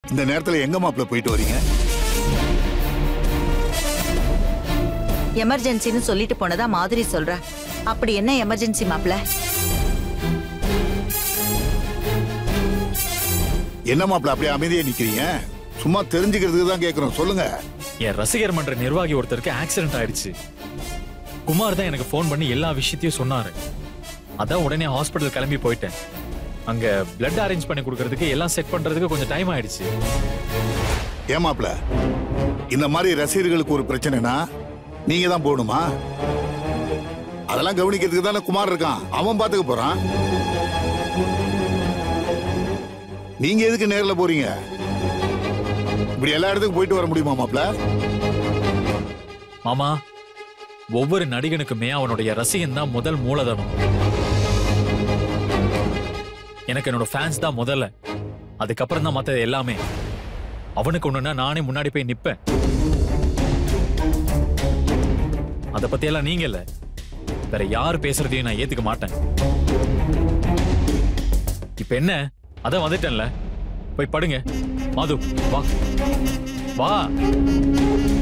இந்த நேரத்துல எங்க மாப்பிள்ள போயிட்டு வரீங்க எமர்ஜென்சின்னு சொல்லிட்டு போனதா மாதிரி சொல்ற அப்படி என்ன எமர்ஜென்சி மாப்ள என்ன மாப்பிள்ள அப்படியே அமைதியா நிக்கிறீங்க சும்மா தெரிஞ்சுக்கிறதுக்கு தான் கேக்குறோம் சொல்லுங்க என் ரசிகர் மன்ற நிர்வாகி ஒருத்தருக்கு ஆக்சிடென்ட் ஆயிடுச்சு குமார் தான் எனக்கு ஃபோன் பண்ணி எல்லா விஷயத்தையும் சொன்னாரு அதான் உடனே ஹாஸ்பிட்டல் கிளம்பி போயிட்டேன் அங்க பிளட் அரேஞ்ச் பண்ணி கொடுக்கறதுக்கு எல்லாம் செட் பண்றதுக்கு கொஞ்சம் டைம் ஆயிடுச்சு ஏன் மாப்பிள்ள இந்த மாதிரி ரசிகர்களுக்கு ஒரு பிரச்சனைனா நீங்க தான் போகணுமா அதெல்லாம் கவனிக்கிறதுக்கு தானே குமார் இருக்கான் அவன் பாத்துக்க போறான் நீங்க எதுக்கு நேர்ல போறீங்க இப்படி எல்லா இடத்துக்கும் போயிட்டு வர முடியுமா மாப்பிள்ள மாமா ஒவ்வொரு நடிகனுக்குமே அவனுடைய ரசிகன் தான் முதல் மூலதனம் எனக்கு என்னோட ஃபேன்ஸ் தான் முதல்ல அதுக்கப்புறம் தான் மத்தது எல்லாமே அவனுக்கு ஒண்ணுன்னா நானே முன்னாடி போய் நிப்பேன் அத பத்தி எல்லாம் நீங்க இல்ல வேற யார் பேசுறதையும் நான் ஏத்துக்க மாட்டேன் இப்ப என்ன அதான் வந்துட்டேன்ல போய் படுங்க மாது வா வா